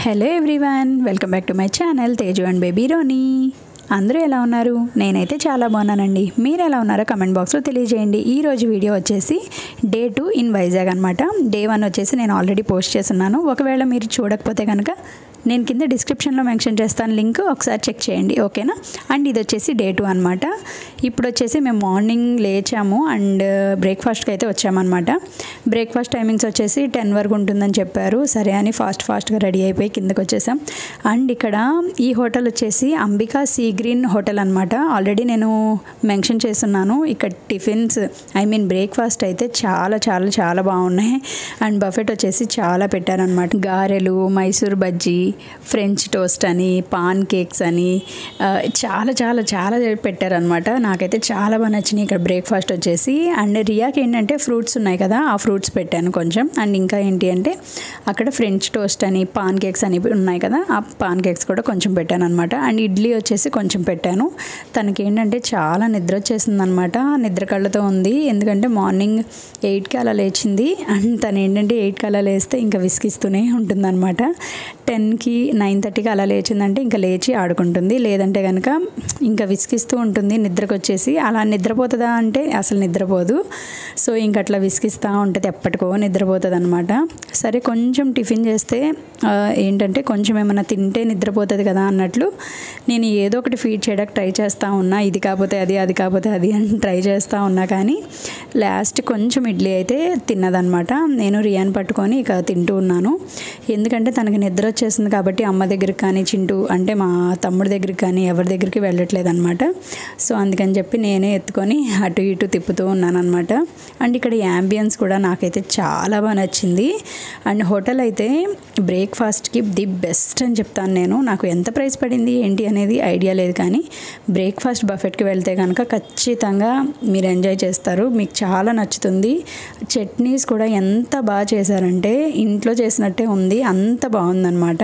hello everyone welcome back to my channel Teju and baby Ronnie అందరూ ఎలా ఉన్నారు నేనైతే చాలా బాగున్నానండి మీరు ఎలా ఉన్నారో కమెంట్ బాక్స్లో తెలియజేయండి ఈ రోజు వీడియో వచ్చేసి డే టూ ఇన్ వైజాగ్ అనమాట డే వన్ వచ్చేసి నేను ఆల్రెడీ పోస్ట్ చేస్తున్నాను ఒకవేళ మీరు చూడకపోతే కనుక నేను కింద డిస్క్రిప్షన్లో మెన్షన్ చేస్తాను లింక్ ఒకసారి చెక్ చేయండి ఓకేనా అండ్ ఇది వచ్చేసి డే టూ అనమాట ఇప్పుడు వచ్చేసి మేము మార్నింగ్ లేచాము అండ్ బ్రేక్ఫాస్ట్కి అయితే వచ్చామన్నమాట బ్రేక్ఫాస్ట్ టైమింగ్స్ వచ్చేసి టెన్ వరకు ఉంటుందని చెప్పారు సరే అని ఫాస్ట్ ఫాస్ట్గా రెడీ అయిపోయి కిందకి వచ్చేసాం అండ్ ఇక్కడ ఈ హోటల్ వచ్చేసి అంబికా సీ గ్రీన్ హోటల్ అనమాట ఆల్రెడీ నేను మెన్షన్ చేస్తున్నాను ఇక్కడ టిఫిన్స్ ఐ మీన్ బ్రేక్ఫాస్ట్ అయితే చాలా చాలా చాలా బాగున్నాయి అండ్ బఫెట్ వచ్చేసి చాలా పెట్టారనమాట గారెలు మైసూర్ బజ్జీ ఫ్రెంచ్ టోస్ట్ అని పాన్ కేక్స్ అని ఆ, చాలా చాలా చాలా పెట్టారనమాట నాకైతే చాలా బాగా నచ్చినాయి ఇక్కడ బ్రేక్ఫాస్ట్ వచ్చేసి అండ్ రియాకి ఏంటంటే ఫ్రూట్స్ ఉన్నాయి కదా ఆ ఫ్రూట్స్ పెట్టాను కొంచెం అండ్ ఇంకా ఏంటి అంటే అక్కడ ఫ్రెంచ్ టోస్ట్ అని పాన్ కేక్స్ అని ఉన్నాయి కదా ఆ పాన్ కేక్స్ కూడా కొంచెం పెట్టాను అనమాట అండ్ ఇడ్లీ వచ్చేసి కొంచెం పెట్టాను తనకి ఏంటంటే చాలా నిద్ర వచ్చేసింది అనమాట నిద్ర కళ్ళతో ఉంది ఎందుకంటే మార్నింగ్ ఎయిట్కి అలా లేచింది అండ్ తను ఏంటంటే ఎయిట్కి అలా లేస్తే ఇంకా విసిగిస్తూనే ఉంటుందన్నమాట టెన్కి నైన్ థర్టీకి అలా లేచిందంటే ఇంకా లేచి ఆడుకుంటుంది లేదంటే కనుక ఇంకా విసిగిస్తూ ఉంటుంది నిద్రకు వచ్చేసి అలా నిద్రపోతుందా అంటే అసలు నిద్రపోదు సో ఇంక అట్లా విసిగిస్తూ ఉంటుంది ఎప్పటికో నిద్రపోతుంది అనమాట సరే కొంచెం టిఫిన్ చేస్తే ఆ, ఏంటంటే కొంచెం ఏమైనా తింటే నిద్రపోతుంది కదా అన్నట్లు నేను ఏదో ఒకటి ఫీడ్ చేయడానికి ట్రై చేస్తూ ఉన్నా ఇది కాకపోతే అది అది కాకపోతే అది అని ట్రై చేస్తూ ఉన్నా కానీ లాస్ట్ కొంచెం ఇడ్లీ అయితే తిన్నదనమాట నేను రియాన్ పట్టుకొని ఇక తింటూ ఉన్నాను ఎందుకంటే తనకి నిద్ర వచ్చేసింది కాబట్టి అమ్మ దగ్గరికి కానీ చింటూ అంటే మా తమ్ముడి దగ్గరికి కానీ ఎవరి దగ్గరికి వెళ్ళట్లేదు అనమాట సో అందుకని చెప్పి నేనే ఎత్తుకొని అటు ఇటు తిప్పుతూ ఉన్నాను అనమాట అండ్ ఇక్కడ యాంబియన్స్ కూడా నాకైతే చాలా బాగా నచ్చింది అండ్ హోటల్ అయితే బ్రేక్ఫాస్ట్కి ది బెస్ట్ అని చెప్తాను నేను నాకు ఎంత ప్రైస్ పడింది ఏంటి అనేది ఐడియా లేదు కానీ బ్రేక్ఫాస్ట్ బఫెట్కి వెళ్తే కనుక ఖచ్చితంగా మీరు ఎంజాయ్ చేస్తారు మీకు చాలా నచ్చుతుంది చట్నీస్ కూడా ఎంత బాగా చేశారంటే ఇంట్లో చేసినట్టే ఉంది అంత బాగుందన్నమాట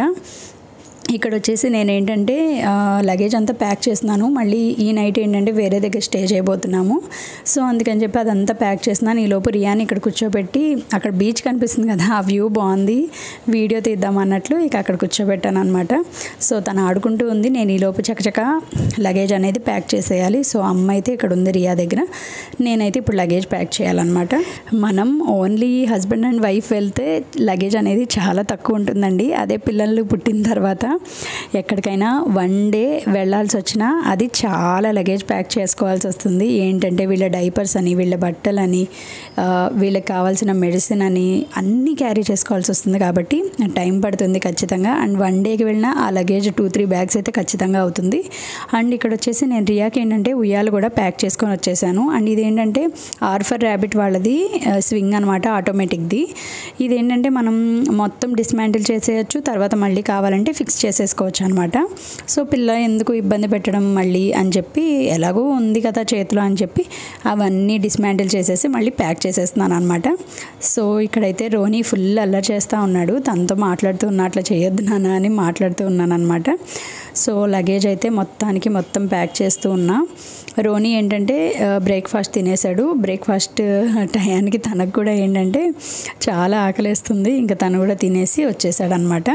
ఇక్కడ వచ్చేసి నేను ఏంటంటే లగేజ్ అంతా ప్యాక్ చేస్తున్నాను మళ్ళీ ఈ నైట్ ఏంటంటే వేరే దగ్గర స్టే చేయబోతున్నాము సో అందుకని చెప్పి అదంతా ప్యాక్ చేస్తున్నాను ఈ లోపు రియాని ఇక్కడ కూర్చోబెట్టి అక్కడ బీచ్ కనిపిస్తుంది కదా ఆ వ్యూ బాగుంది వీడియో తీద్దాం అన్నట్లు ఇక అక్కడ కూర్చోబెట్టాను అనమాట సో తను ఆడుకుంటూ ఉంది నేను ఈ లోపు చకచక లగేజ్ అనేది ప్యాక్ చేసేయాలి సో అమ్మ అయితే ఇక్కడ ఉంది రియా దగ్గర నేనైతే ఇప్పుడు లగేజ్ ప్యాక్ చేయాలన్నమాట మనం ఓన్లీ హస్బెండ్ అండ్ వైఫ్ వెళ్తే లగేజ్ అనేది చాలా తక్కువ ఉంటుందండి అదే పిల్లలు పుట్టిన తర్వాత ఎక్కడికైనా వన్ డే వెళ్ళాల్సి వచ్చినా అది చాలా లగేజ్ ప్యాక్ చేసుకోవాల్సి వస్తుంది ఏంటంటే వీళ్ళ డైపర్స్ అని వీళ్ళ బట్టలని ఆ, వీళ్ళకి కావాల్సిన మెడిసిన్ అని అన్నీ క్యారీ చేసుకోవాల్సి వస్తుంది కాబట్టి టైం పడుతుంది ఖచ్చితంగా అండ్ వన్ డేకి వెళ్ళినా ఆ లగేజ్ టూ త్రీ బ్యాగ్స్ అయితే ఖచ్చితంగా అవుతుంది అండ్ ఇక్కడ వచ్చేసి నేను రియాకి ఏంటంటే ఉయ్యాలు కూడా ప్యాక్ చేసుకొని వచ్చేసాను అండ్ ఇదేంటంటే ఆర్ఫర్ ర్యాబిట్ వాళ్ళది స్వింగ్ అనమాట ఆటోమేటిక్ది ఇదేంటంటే మనం మొత్తం డిస్మాంటిల్ చేసేయచ్చు తర్వాత మళ్ళీ కావాలంటే ఫిక్స్ చేసేసుకోవచ్చు అనమాట సో పిల్ల ఎందుకు ఇబ్బంది పెట్టడం మళ్ళీ అని చెప్పి ఎలాగో ఉంది కదా చేతిలో అని చెప్పి అవన్నీ డిస్మాంటిల్ చేసేసి మళ్ళీ ప్యాక్ చేసేస్తున్నాను అనమాట సో ఇక్కడైతే రోనీ ఫుల్ అల్లరి చేస్తూ ఉన్నాడు తనతో మాట్లాడుతూ ఉన్నా అట్లా చేయొద్దు నాన్న అని మాట్లాడుతూ ఉన్నాను అనమాట సో లగేజ్ అయితే మొత్తానికి మొత్తం ప్యాక్ చేస్తూ ఉన్నా రోనీ ఏంటంటే బ్రేక్ఫాస్ట్ తినేసాడు బ్రేక్ఫాస్ట్ టయానికి తనకు కూడా ఏంటంటే చాలా ఆకలేస్తుంది ఇంకా తను కూడా తినేసి వచ్చేసాడు అనమాట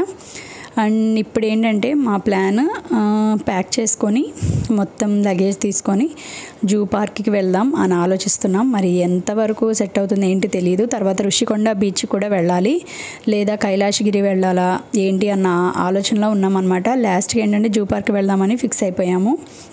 అండ్ ఇప్పుడు ఏంటంటే మా ప్లాన్ ఆ, ప్యాక్ చేసుకొని మొత్తం లగేజ్ తీసుకొని జూ పార్క్కి వెళ్దాం అని ఆలోచిస్తున్నాం మరి ఎంతవరకు సెట్ అవుతుంది ఏంటి తెలియదు తర్వాత ఋషికొండ బీచ్ కూడా వెళ్ళాలి లేదా కైలాసగిరి వెళ్ళాలా ఏంటి అన్న ఆలోచనలో ఉన్నామన్నమాట లాస్ట్కి ఏంటంటే జూ పార్క్ వెళ్దామని ఫిక్స్ అయిపోయాము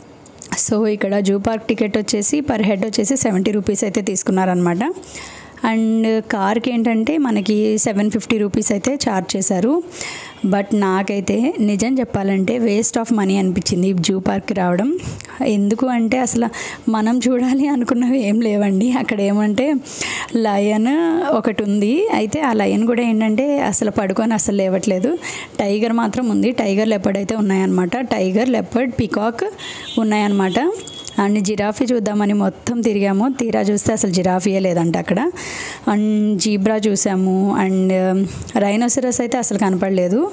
సో ఇక్కడ జూ పార్క్ టికెట్ వచ్చేసి పర్ హెడ్ వచ్చేసి సెవెంటీ రూపీస్ అయితే తీసుకున్నారనమాట అండ్ కార్కి ఏంటంటే మనకి సెవెన్ ఫిఫ్టీ రూపీస్ అయితే ఛార్జ్ చేశారు బట్ నాకైతే నిజం చెప్పాలంటే వేస్ట్ ఆఫ్ మనీ అనిపించింది ఈ జూ పార్క్కి రావడం ఎందుకు అంటే అసలు మనం చూడాలి అనుకున్నవి ఏం లేవండి అక్కడ ఏమంటే లయన్ ఒకటి ఉంది అయితే ఆ లయన్ కూడా ఏంటంటే అసలు పడుకొని అసలు లేవట్లేదు టైగర్ మాత్రం ఉంది టైగర్ లెపర్డ్ అయితే ఉన్నాయన్నమాట టైగర్ లెపర్డ్ పికాక్ ఉన్నాయన్నమాట అండ్ జిరాఫీ చూద్దామని మొత్తం తిరిగాము తీరా చూస్తే అసలు జిరాఫీయే లేదంట అక్కడ అండ్ జీబ్రా చూసాము అండ్ రైనోసిరస్ అయితే అసలు కనపడలేదు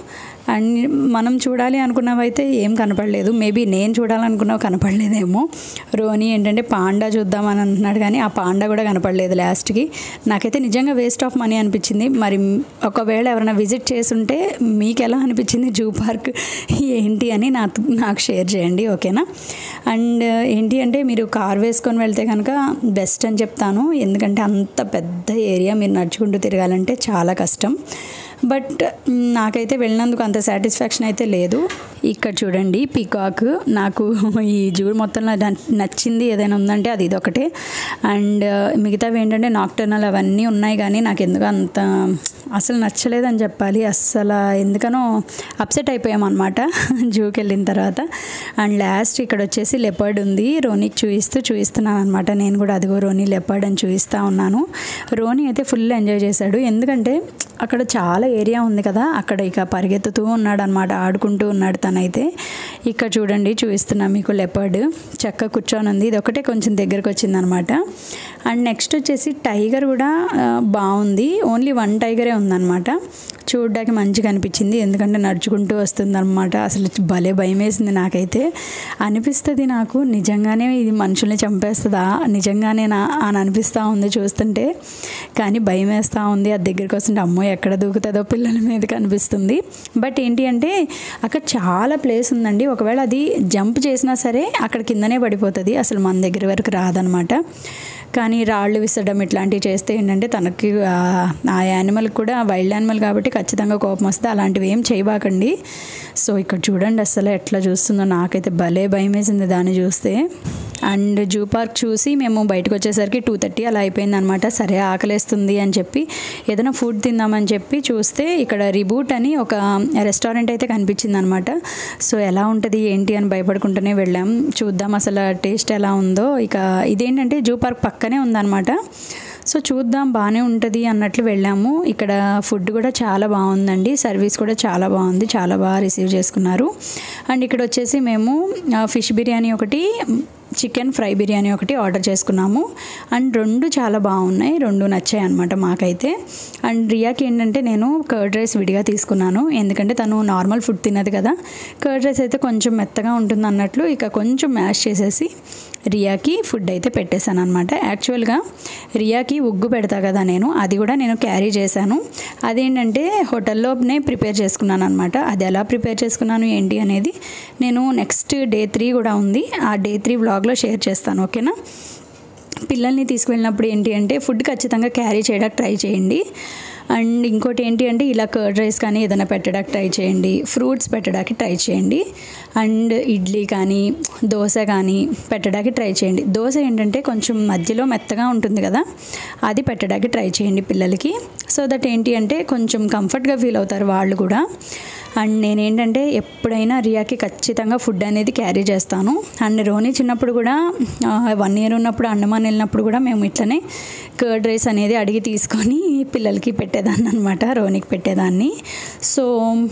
అండ్ మనం చూడాలి అనుకున్నవైతే ఏం కనపడలేదు మేబీ నేను చూడాలనుకున్నవి కనపడలేదేమో రోని ఏంటంటే పాండా చూద్దామని అంటున్నాడు కానీ ఆ పాండా కూడా కనపడలేదు లాస్ట్కి నాకైతే నిజంగా వేస్ట్ ఆఫ్ మనీ అనిపించింది మరి ఒకవేళ ఎవరైనా విజిట్ చేస్తుంటే మీకు ఎలా అనిపించింది జూ పార్క్ ఏంటి అని నాకు నాకు షేర్ చేయండి ఓకేనా అండ్ ఏంటి అంటే మీరు కార్ వేసుకొని వెళ్తే కనుక బెస్ట్ అని చెప్తాను ఎందుకంటే అంత పెద్ద ఏరియా మీరు నడుచుకుంటూ తిరగాలంటే చాలా కష్టం బట్ నాకైతే వెళ్ళినందుకు అంత సాటిస్ఫాక్షన్ అయితే లేదు ఇక్కడ చూడండి పీకాక్ నాకు ఈ జూ మొత్తంలో నచ్చింది ఏదైనా ఉందంటే అది ఇది ఒకటే అండ్ మిగతావి ఏంటంటే నాక్టర్నల్ అవన్నీ ఉన్నాయి కానీ నాకు ఎందుకు అంత అసలు నచ్చలేదని చెప్పాలి అస్సలు ఎందుకనో అప్సెట్ అయిపోయామన్నమాట జూకి వెళ్ళిన తర్వాత అండ్ లాస్ట్ ఇక్కడ వచ్చేసి లెపర్డ్ ఉంది రోనీకి చూపిస్తూ చూపిస్తున్నాను అనమాట నేను కూడా అదిగో రోనీ లెపర్డ్ అని చూపిస్తూ ఉన్నాను రోనీ అయితే ఫుల్ ఎంజాయ్ చేశాడు ఎందుకంటే అక్కడ చాలా ఏరియా ఉంది కదా అక్కడ ఇక పరిగెత్తుతూ ఉన్నాడు అనమాట ఆడుకుంటూ ఉన్నాడు తనైతే ఇక్కడ చూడండి చూపిస్తున్నా మీకు లెపర్డ్ చక్క కూర్చొని ఉంది ఇది ఒకటే కొంచెం దగ్గరకు వచ్చిందనమాట అండ్ నెక్స్ట్ వచ్చేసి టైగర్ కూడా ఆ, బాగుంది ఓన్లీ వన్ టైగరే ఉందన్నమాట చూడడానికి మంచిగా అనిపించింది ఎందుకంటే నడుచుకుంటూ వస్తుంది అనమాట అసలు భలే భయం వేసింది నాకైతే అనిపిస్తుంది నాకు నిజంగానే ఇది మనుషుల్ని చంపేస్తుందా నిజంగానేనా అని అనిపిస్తూ ఉంది చూస్తుంటే కానీ భయం వేస్తూ ఉంది అది దగ్గరికి వస్తుంటే అమ్మో ఎక్కడ దూకుతుందో పిల్లల మీదకి అనిపిస్తుంది బట్ ఏంటి అంటే అక్కడ చాలా ప్లేస్ ఉందండి ఒకవేళ అది జంప్ చేసినా సరే అక్కడ కిందనే పడిపోతుంది అసలు మన దగ్గర వరకు రాదనమాట కానీ రాళ్ళు విసరడం ఇట్లాంటివి చేస్తే ఏంటంటే తనకి ఆ- ఆ యానిమల్ కూడా వైల్డ్ యానిమల్ కాబట్టి ఖచ్చితంగా కోపం వస్తే అలాంటివి ఏం చేయబాకండి సో ఇక్కడ చూడండి అసలు ఎట్లా చూస్తుందో నాకైతే భలే భయం వేసింది దాన్ని చూస్తే అండ్ జూ పార్క్ చూసి మేము బయటకు వచ్చేసరికి టూ థర్టీ అలా అయిపోయింది అనమాట సరే ఆకలేస్తుంది అని చెప్పి ఏదైనా ఫుడ్ తిందామని చెప్పి చూస్తే ఇక్కడ రిబూట్ అని ఒక రెస్టారెంట్ అయితే కనిపించింది అనమాట సో ఎలా ఉంటుంది ఏంటి అని భయపడుకుంటూనే వెళ్ళాం చూద్దాం అసలు టేస్ట్ ఎలా ఉందో ఇక ఇదేంటంటే జూ పార్క్ పక్కనే ఉందన్నమాట సో చూద్దాం బాగానే ఉంటుంది అన్నట్లు వెళ్ళాము ఇక్కడ ఫుడ్ కూడా చాలా బాగుందండి సర్వీస్ కూడా చాలా బాగుంది చాలా బాగా రిసీవ్ చేసుకున్నారు అండ్ ఇక్కడ వచ్చేసి మేము ఆ, ఫిష్ బిర్యానీ ఒకటి చికెన్ ఫ్రై బిర్యానీ ఒకటి ఆర్డర్ చేసుకున్నాము అండ్ రెండు చాలా బాగున్నాయి రెండు నచ్చాయి అనమాట మాకైతే అండ్ రియాకి ఏంటంటే నేను కర్డ్ రైస్ విడిగా తీసుకున్నాను ఎందుకంటే తను నార్మల్ ఫుడ్ తినదు కదా కర్డ్ రైస్ అయితే కొంచెం మెత్తగా ఉంటుంది అన్నట్లు ఇక కొంచెం మ్యాష్ చేసేసి రియాకి ఫుడ్ అయితే పెట్టేశాను అనమాట యాక్చువల్గా రియాకి ఉగ్గు పెడతా కదా నేను అది కూడా నేను క్యారీ చేశాను అదేంటంటే హోటల్లోనే ప్రిపేర్ చేసుకున్నాను అనమాట అది ఎలా ప్రిపేర్ చేసుకున్నాను ఏంటి అనేది నేను నెక్స్ట్ డే త్రీ కూడా ఉంది ఆ డే త్రీ వ్లాగ్లో షేర్ చేస్తాను ఓకేనా పిల్లల్ని తీసుకువెళ్ళినప్పుడు ఏంటి అంటే ఫుడ్ ఖచ్చితంగా క్యారీ చేయడానికి ట్రై చేయండి అండ్ ఇంకోటి ఏంటి అంటే ఇలా కర్డ్ రైస్ కానీ ఏదైనా పెట్టడానికి ట్రై చేయండి ఫ్రూట్స్ పెట్టడానికి ట్రై చేయండి అండ్ ఇడ్లీ కానీ దోశ కానీ పెట్టడానికి ట్రై చేయండి దోశ ఏంటంటే కొంచెం మధ్యలో మెత్తగా ఉంటుంది కదా అది పెట్టడానికి ట్రై చేయండి పిల్లలకి సో దట్ ఏంటి అంటే కొంచెం కంఫర్ట్గా ఫీల్ అవుతారు వాళ్ళు కూడా అండ్ నేనేంటంటే ఎప్పుడైనా రియాకి ఖచ్చితంగా ఫుడ్ అనేది క్యారీ చేస్తాను అండ్ రోని చిన్నప్పుడు కూడా వన్ ఇయర్ ఉన్నప్పుడు అండమాన్ వెళ్ళినప్పుడు కూడా మేము ఇట్లనే కర్డ్ రైస్ అనేది అడిగి తీసుకొని పిల్లలకి పెట్టేదాన్ని అనమాట రోనికి పెట్టేదాన్ని సో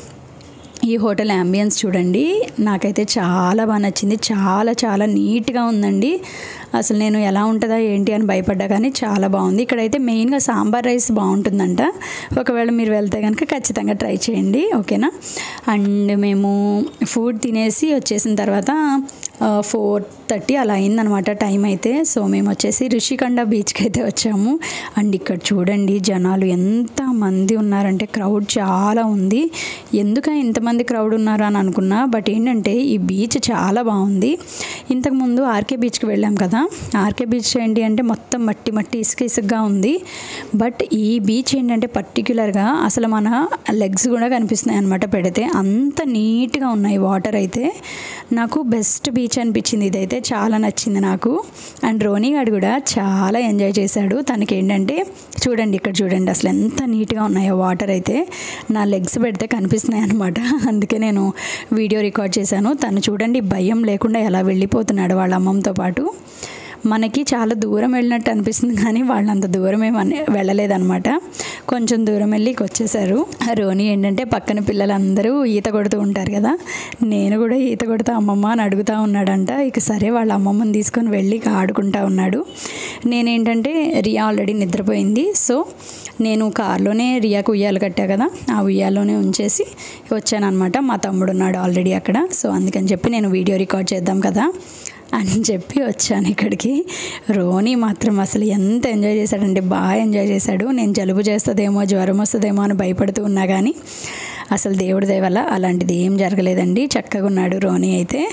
ఈ హోటల్ అంబియన్స్ చూడండి నాకైతే చాలా బాగా నచ్చింది చాలా చాలా నీట్గా ఉందండి అసలు నేను ఎలా ఉంటుందా ఏంటి అని భయపడ్డా కానీ చాలా బాగుంది ఇక్కడైతే మెయిన్గా సాంబార్ రైస్ బాగుంటుందంట ఒకవేళ మీరు వెళ్తే కనుక ఖచ్చితంగా ట్రై చేయండి ఓకేనా అండ్ మేము ఫుడ్ తినేసి వచ్చేసిన తర్వాత ఫోర్ థర్టీ అలా అయిందనమాట టైం అయితే సో మేము వచ్చేసి రిషికొండ బీచ్కి అయితే వచ్చాము అండ్ ఇక్కడ చూడండి జనాలు ఎంత మంది ఉన్నారంటే క్రౌడ్ చాలా ఉంది ఎందుక ఇంతమంది క్రౌడ్ ఉన్నారు అని అనుకున్నా బట్ ఏంటంటే ఈ బీచ్ చాలా బాగుంది ఇంతకుముందు ఆర్కే బీచ్కి వెళ్ళాం కదా ఆర్కే బీచ్ ఏంటి అంటే మొత్తం మట్టి మట్టి ఇసుక ఇసుకగా ఉంది బట్ ఈ బీచ్ ఏంటంటే పర్టిక్యులర్గా అసలు మన లెగ్స్ కూడా కనిపిస్తున్నాయి అనమాట పెడితే అంత నీట్గా ఉన్నాయి వాటర్ అయితే నాకు బెస్ట్ బీచ్ అనిపించింది ఇదైతే చాలా నచ్చింది నాకు అండ్ రోనీ గారు కూడా చాలా ఎంజాయ్ చేశాడు తనకి ఏంటంటే చూడండి ఇక్కడ చూడండి అసలు ఎంత నీట్గా ఉన్నాయో వాటర్ అయితే నా లెగ్స్ పెడితే కనిపిస్తున్నాయి అనమాట అందుకే నేను వీడియో రికార్డ్ చేశాను తను చూడండి భయం లేకుండా ఎలా వెళ్ళిపోతున్నాడు వాళ్ళ అమ్మమ్మతో పాటు మనకి చాలా దూరం వెళ్ళినట్టు అనిపిస్తుంది కానీ వాళ్ళు అంత దూరం ఏమని వెళ్ళలేదన్నమాట కొంచెం దూరం వెళ్ళి వచ్చేసారు రోని ఏంటంటే పక్కన పిల్లలందరూ ఈత కొడుతూ ఉంటారు కదా నేను కూడా ఈత కొడుతా అమ్మమ్మ అని అడుగుతూ ఉన్నాడంట ఇక సరే వాళ్ళ అమ్మమ్మని తీసుకొని వెళ్ళి ఇక ఆడుకుంటా ఉన్నాడు నేనేంటంటే రియా ఆల్రెడీ నిద్రపోయింది సో నేను కార్లోనే రియాకు ఉయ్యాలు కట్టా కదా ఆ ఉయ్యాల్లోనే ఉంచేసి వచ్చాను అనమాట మా తమ్ముడు ఉన్నాడు ఆల్రెడీ అక్కడ సో అందుకని చెప్పి నేను వీడియో రికార్డ్ చేద్దాం కదా అని చెప్పి వచ్చాను ఇక్కడికి రోని మాత్రం అసలు ఎంత ఎంజాయ్ చేశాడంటే బాగా ఎంజాయ్ చేశాడు నేను జలుబు చేస్తుందేమో జ్వరం వస్తుందేమో అని భయపడుతూ ఉన్నా కానీ అసలు దేవుడి దయ వల్ల అలాంటిది ఏం జరగలేదండి చక్కగా ఉన్నాడు రోని అయితే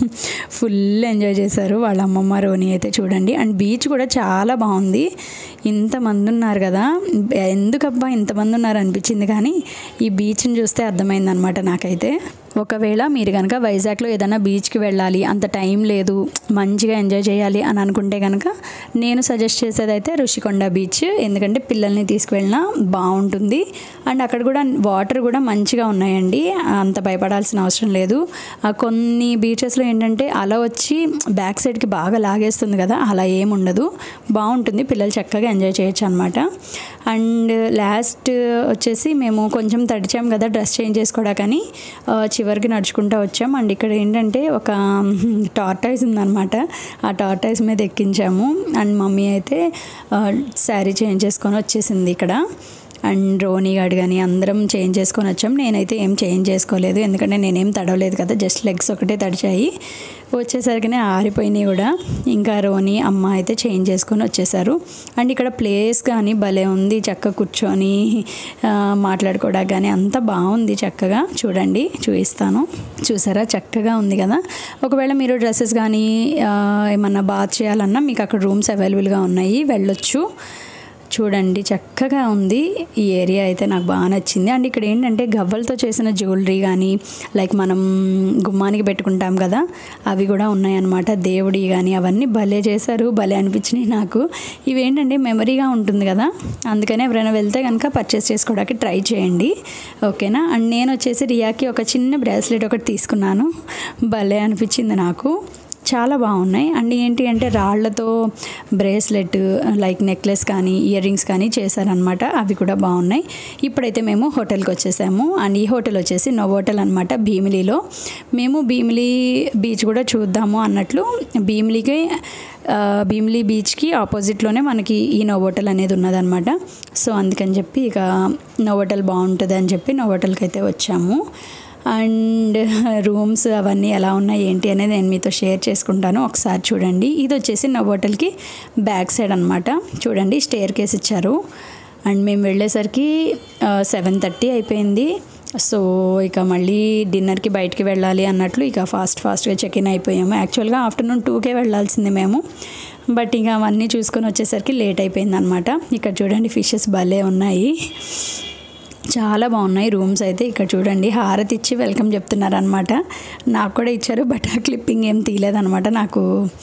ఫుల్ ఎంజాయ్ చేశారు వాళ్ళ అమ్మమ్మ రోని అయితే చూడండి అండ్ బీచ్ కూడా చాలా బాగుంది ఇంతమంది ఉన్నారు కదా ఎందుకబ్బా ఇంతమంది ఉన్నారు అనిపించింది కానీ ఈ బీచ్ని చూస్తే అర్థమైందనమాట నాకైతే ఒకవేళ మీరు కనుక వైజాగ్లో ఏదైనా బీచ్కి వెళ్ళాలి అంత టైం లేదు మంచిగా ఎంజాయ్ చేయాలి అని అనుకుంటే కనుక నేను సజెస్ట్ చేసేది అయితే ఋషికొండ బీచ్ ఎందుకంటే పిల్లల్ని తీసుకువెళ్ళినా బాగుంటుంది అండ్ అక్కడ కూడా వాటర్ కూడా మంచిగా ఉన్నాయండి అంత భయపడాల్సిన అవసరం లేదు ఆ కొన్ని బీచెస్లో ఏంటంటే అలా వచ్చి బ్యాక్ సైడ్కి బాగా లాగేస్తుంది కదా అలా ఏం ఉండదు బాగుంటుంది పిల్లలు చక్కగా ఎంజాయ్ చేయొచ్చు అనమాట అండ్ లాస్ట్ వచ్చేసి మేము కొంచెం తడిచాం కదా డ్రెస్ చేంజ్ చేసుకోవడాకని చివరికి నడుచుకుంటూ వచ్చాం అండ్ ఇక్కడ ఏంటంటే ఒక టార్టైస్ ఉందన్నమాట ఆ టార్టైస్ మీద ఎక్కించాము అండ్ మమ్మీ అయితే శారీ చేంజ్ చేసుకొని వచ్చేసింది ఇక్కడ అండ్ రోనీ గాడు కానీ అందరం చేంజ్ చేసుకొని వచ్చాం నేనైతే ఏం చేంజ్ చేసుకోలేదు ఎందుకంటే నేనేం తడవలేదు కదా జస్ట్ లెగ్స్ ఒకటే తడిచాయి వచ్చేసరికినే ఆరిపోయినాయి కూడా ఇంకా రోని అమ్మ అయితే చేంజ్ చేసుకొని వచ్చేసారు అండ్ ఇక్కడ ప్లేస్ కానీ భలే ఉంది చక్కగా కూర్చొని మాట్లాడుకోవడానికి కానీ అంతా బాగుంది చక్కగా చూడండి చూపిస్తాను చూసారా చక్కగా ఉంది కదా ఒకవేళ మీరు డ్రెస్సెస్ కానీ ఏమన్నా బాత్ చేయాలన్నా మీకు అక్కడ రూమ్స్ అవైలబుల్గా ఉన్నాయి వెళ్ళొచ్చు చూడండి చక్కగా ఉంది ఈ ఏరియా అయితే నాకు బాగా నచ్చింది అండ్ ఇక్కడ ఏంటంటే గవ్వలతో చేసిన జ్యువెలరీ కానీ లైక్ మనం గుమ్మానికి పెట్టుకుంటాం కదా అవి కూడా ఉన్నాయన్నమాట దేవుడి కానీ అవన్నీ భలే చేశారు భలే అనిపించినాయి నాకు ఇవి ఏంటంటే మెమరీగా ఉంటుంది కదా అందుకని ఎవరైనా వెళ్తే కనుక పర్చేస్ చేసుకోవడానికి ట్రై చేయండి ఓకేనా అండ్ నేను వచ్చేసి రియాకి ఒక చిన్న బ్రాస్లెట్ ఒకటి తీసుకున్నాను భలే అనిపించింది నాకు చాలా బాగున్నాయి అండ్ ఏంటి అంటే రాళ్లతో బ్రేస్లెట్ లైక్ నెక్లెస్ కానీ ఇయర్ రింగ్స్ కానీ చేశారనమాట అవి కూడా బాగున్నాయి ఇప్పుడైతే మేము హోటల్కి వచ్చేసాము అండ్ ఈ హోటల్ వచ్చేసి నో హోటల్ అనమాట భీమిలీలో మేము భీమిలీ బీచ్ కూడా చూద్దాము అన్నట్లు భీమిలీకి భీమిలీ బీచ్కి ఆపోజిట్లోనే మనకి ఈ నోవోటల్ అనేది ఉన్నదనమాట సో అందుకని చెప్పి ఇక నోవోటల్ బాగుంటుంది అని చెప్పి నోవోటల్కి అయితే వచ్చాము అండ్ రూమ్స్ అవన్నీ ఎలా ఉన్నాయి ఏంటి అనేది నేను మీతో షేర్ చేసుకుంటాను ఒకసారి చూడండి ఇది వచ్చేసి నా హోటల్కి బ్యాక్ సైడ్ అనమాట చూడండి స్టేర్ కేస్ ఇచ్చారు అండ్ మేము వెళ్ళేసరికి సెవెన్ థర్టీ అయిపోయింది సో ఇక మళ్ళీ డిన్నర్కి బయటికి వెళ్ళాలి అన్నట్లు ఇక ఫాస్ట్ ఫాస్ట్గా చెక్ ఇన్ అయిపోయాము యాక్చువల్గా ఆఫ్టర్నూన్ టూకే వెళ్ళాల్సింది మేము బట్ ఇంకా అవన్నీ చూసుకొని వచ్చేసరికి లేట్ అయిపోయింది అనమాట ఇక్కడ చూడండి ఫిషెస్ భలే ఉన్నాయి చాలా బాగున్నాయి రూమ్స్ అయితే ఇక్కడ చూడండి హారతి ఇచ్చి వెల్కమ్ చెప్తున్నారనమాట నాకు కూడా ఇచ్చారు బట్ ఆ క్లిప్పింగ్ ఏం తీయలేదనమాట నాకు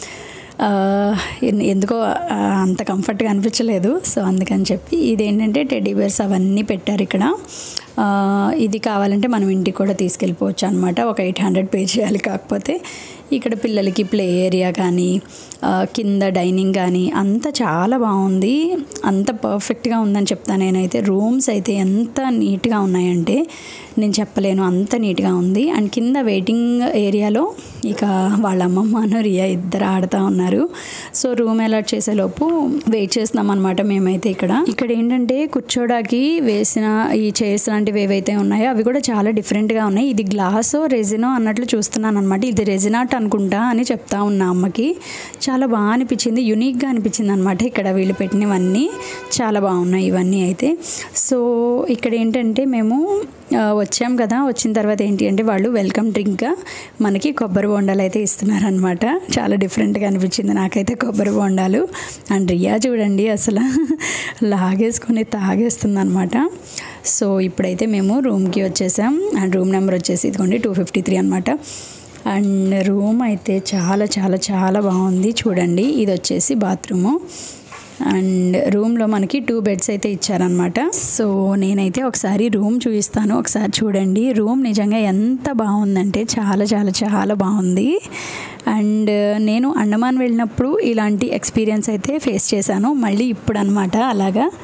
ఎందుకో అంత కంఫర్ట్గా అనిపించలేదు సో అందుకని చెప్పి ఇదేంటంటే టెడ్డీ బేర్స్ అవన్నీ పెట్టారు ఇక్కడ ఇది కావాలంటే మనం ఇంటికి కూడా తీసుకెళ్ళిపోవచ్చు అనమాట ఒక ఎయిట్ హండ్రెడ్ పే చేయాలి కాకపోతే ఇక్కడ పిల్లలకి ప్లే ఏరియా కానీ కింద డైనింగ్ కానీ అంతా చాలా బాగుంది అంత పర్ఫెక్ట్గా ఉందని చెప్తాను నేనైతే రూమ్స్ అయితే ఎంత నీట్గా ఉన్నాయంటే నేను చెప్పలేను అంత నీట్గా ఉంది అండ్ కింద వెయిటింగ్ ఏరియాలో ఇక వాళ్ళ అమ్మమ్మను రియా ఇద్దరు ఆడుతూ ఉన్నారు సో రూమ్ అలాట్ చేసేలోపు వెయిట్ చేస్తున్నాం అనమాట మేమైతే ఇక్కడ ఇక్కడ ఏంటంటే కూర్చోడానికి వేసిన ఈ చైర్స్ లాంటివి ఏవైతే ఉన్నాయో అవి కూడా చాలా డిఫరెంట్గా ఉన్నాయి ఇది గ్లాసో రెజినో అన్నట్లు చూస్తున్నాను అనమాట ఇది రెజినాట్ అనుకుంటా అని చెప్తా ఉన్నా అమ్మకి చాలా బాగా అనిపించింది యునిక్గా అనిపించింది అనమాట ఇక్కడ వీళ్ళు పెట్టినవన్నీ చాలా బాగున్నాయి ఇవన్నీ అయితే సో ఇక్కడ ఏంటంటే మేము వచ్చాం కదా వచ్చిన తర్వాత ఏంటి అంటే వాళ్ళు వెల్కమ్ డ్రింక్గా మనకి కొబ్బరి బొండాలు అయితే ఇస్తున్నారనమాట చాలా డిఫరెంట్గా అనిపించింది నాకైతే కొబ్బరి బొండాలు అండ్ రియా చూడండి అసలు లాగేసుకొని తాగేస్తుంది అనమాట సో ఇప్పుడైతే మేము రూమ్కి వచ్చేసాం అండ్ రూమ్ నెంబర్ వచ్చేసి ఇదిగోండి టూ ఫిఫ్టీ త్రీ అనమాట అండ్ రూమ్ అయితే చాలా చాలా చాలా బాగుంది చూడండి ఇది వచ్చేసి బాత్రూము అండ్ రూమ్లో మనకి టూ బెడ్స్ అయితే ఇచ్చారనమాట సో నేనైతే ఒకసారి రూమ్ చూపిస్తాను ఒకసారి చూడండి రూమ్ నిజంగా ఎంత బాగుందంటే చాలా చాలా చాలా బాగుంది అండ్ నేను అండమాన్ వెళ్ళినప్పుడు ఇలాంటి ఎక్స్పీరియన్స్ అయితే ఫేస్ చేశాను మళ్ళీ ఇప్పుడు అనమాట అలాగా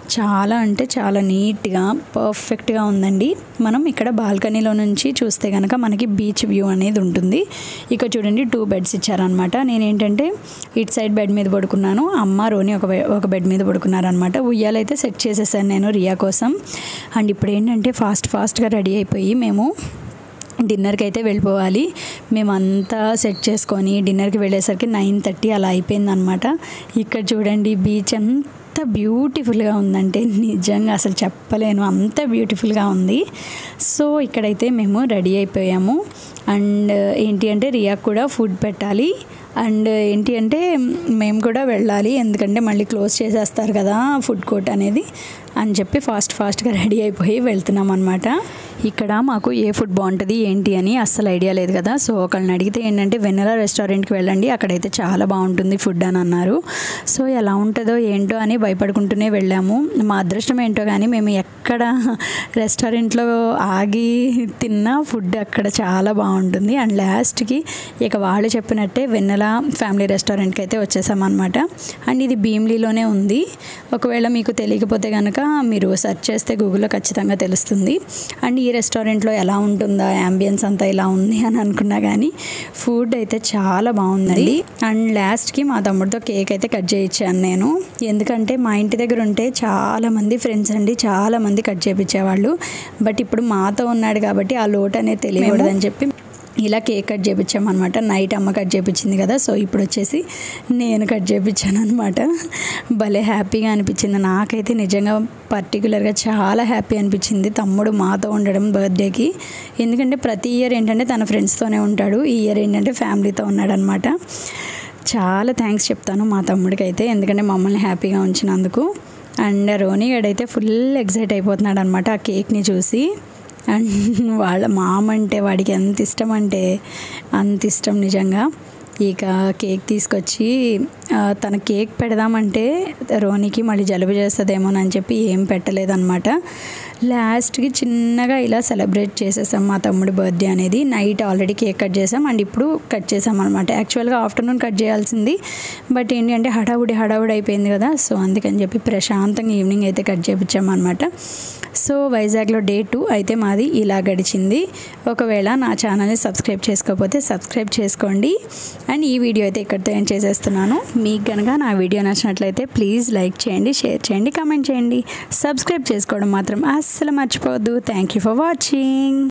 చాలా అంటే చాలా నీట్గా పర్ఫెక్ట్గా ఉందండి మనం ఇక్కడ బాల్కనీలో నుంచి చూస్తే కనుక మనకి బీచ్ వ్యూ అనేది ఉంటుంది ఇక చూడండి టూ బెడ్స్ ఇచ్చారనమాట నేను ఏంటంటే ఇటు సైడ్ బెడ్ మీద పడుకున్నాను అమ్మ రోని ఒక బె- ఒక బెడ్ మీద పడుకున్నారనమాట ఉయ్యాలైతే సెట్ చేసేసాను నేను రియా కోసం అండ్ ఇప్పుడు ఏంటంటే ఫాస్ట్ ఫాస్ట్గా రెడీ అయిపోయి మేము డిన్నర్కి అయితే వెళ్ళిపోవాలి మేమంతా సెట్ చేసుకొని డిన్నర్కి వెళ్ళేసరికి నైన్ థర్టీ అలా అయిపోయిందనమాట ఇక్కడ చూడండి బీచ్ ఎంత బ్యూటిఫుల్గా ఉందంటే నిజంగా అసలు చెప్పలేను అంత బ్యూటిఫుల్గా ఉంది సో ఇక్కడైతే మేము రెడీ అయిపోయాము అండ్ ఏంటి అంటే రియాకు కూడా ఫుడ్ పెట్టాలి అండ్ ఏంటి అంటే మేము కూడా వెళ్ళాలి ఎందుకంటే మళ్ళీ క్లోజ్ చేసేస్తారు కదా ఫుడ్ కోర్ట్ అనేది అని చెప్పి ఫాస్ట్ ఫాస్ట్గా రెడీ అయిపోయి వెళ్తున్నాం అనమాట ఇక్కడ మాకు ఏ ఫుడ్ బాగుంటుంది ఏంటి అని అస్సలు ఐడియా లేదు కదా సో ఒకళ్ళని అడిగితే ఏంటంటే వెన్నెల రెస్టారెంట్కి వెళ్ళండి అక్కడైతే చాలా బాగుంటుంది ఫుడ్ అని అన్నారు సో ఎలా ఉంటుందో ఏంటో అని భయపడుకుంటూనే వెళ్ళాము మా అదృష్టం ఏంటో కానీ మేము ఎక్కడ రెస్టారెంట్లో ఆగి తిన్నా ఫుడ్ అక్కడ చాలా బాగుంటుంది అండ్ లాస్ట్కి ఇక వాళ్ళు చెప్పినట్టే వెన్నెల ఫ్యామిలీ రెస్టారెంట్కి అయితే వచ్చేసామన్నమాట అండ్ ఇది భీమ్లీలోనే ఉంది ఒకవేళ మీకు తెలియకపోతే కనుక మీరు సెర్చ్ చేస్తే గూగుల్లో ఖచ్చితంగా తెలుస్తుంది అండ్ ఈ రెస్టారెంట్లో ఎలా ఉంటుందా యాంబియన్స్ అంతా ఇలా ఉంది అని అనుకున్నా కానీ ఫుడ్ అయితే చాలా బాగుందండి అండ్ లాస్ట్కి మా తమ్ముడితో కేక్ అయితే కట్ చేయించాను నేను ఎందుకంటే మా ఇంటి దగ్గర ఉంటే చాలా మంది ఫ్రెండ్స్ అండి చాలా మంది కట్ చేయించేవాళ్ళు బట్ ఇప్పుడు మాతో ఉన్నాడు కాబట్టి ఆ లోటు అనేది తెలియకూడదని చెప్పి ఇలా కేక్ కట్ చేయించామన్నమాట నైట్ అమ్మ కట్ చేయించింది కదా సో ఇప్పుడు వచ్చేసి నేను కట్ చేయించాను అనమాట భలే హ్యాపీగా అనిపించింది నాకైతే నిజంగా పర్టికులర్గా చాలా హ్యాపీ అనిపించింది తమ్ముడు మాతో ఉండడం బర్త్డేకి ఎందుకంటే ప్రతి ఇయర్ ఏంటంటే తన ఫ్రెండ్స్తోనే ఉంటాడు ఈ ఇయర్ ఏంటంటే ఫ్యామిలీతో ఉన్నాడనమాట చాలా థ్యాంక్స్ చెప్తాను మా తమ్ముడికి అయితే ఎందుకంటే మమ్మల్ని హ్యాపీగా ఉంచినందుకు అండ్ రోనీ గడైతే ఫుల్ ఎగ్జైట్ అయిపోతున్నాడు అనమాట ఆ కేక్ని చూసి అండ్ వాళ్ళ మామ అంటే వాడికి ఎంత ఇష్టం అంటే అంత ఇష్టం నిజంగా ఇక కేక్ తీసుకొచ్చి ఆ, తన కేక్ పెడదామంటే రోనికి మళ్ళీ జలుబు చేస్తుందేమోనని చెప్పి ఏం పెట్టలేదన్నమాట లాస్ట్కి చిన్నగా ఇలా సెలబ్రేట్ చేసేసాం మా తమ్ముడి బర్త్డే అనేది నైట్ ఆల్రెడీ కేక్ కట్ చేసాం అండ్ ఇప్పుడు కట్ చేసాం అనమాట యాక్చువల్గా ఆఫ్టర్నూన్ కట్ చేయాల్సింది బట్ ఏంటి అంటే హడావుడి హడావుడి అయిపోయింది కదా సో అందుకని చెప్పి ప్రశాంతంగా ఈవినింగ్ అయితే కట్ చేయించామన్నమాట సో వైజాగ్లో డే టూ అయితే మాది ఇలా గడిచింది ఒకవేళ నా ఛానల్ని సబ్స్క్రైబ్ చేసుకోకపోతే సబ్స్క్రైబ్ చేసుకోండి అండ్ ఈ వీడియో అయితే ఇక్కడితో ఏం చేసేస్తున్నాను మీకు కనుక నా వీడియో నచ్చినట్లయితే ప్లీజ్ లైక్ చేయండి షేర్ చేయండి కామెంట్ చేయండి సబ్స్క్రైబ్ చేసుకోవడం మాత్రం అస్సలు మర్చిపోవద్దు థ్యాంక్ యూ ఫర్ వాచింగ్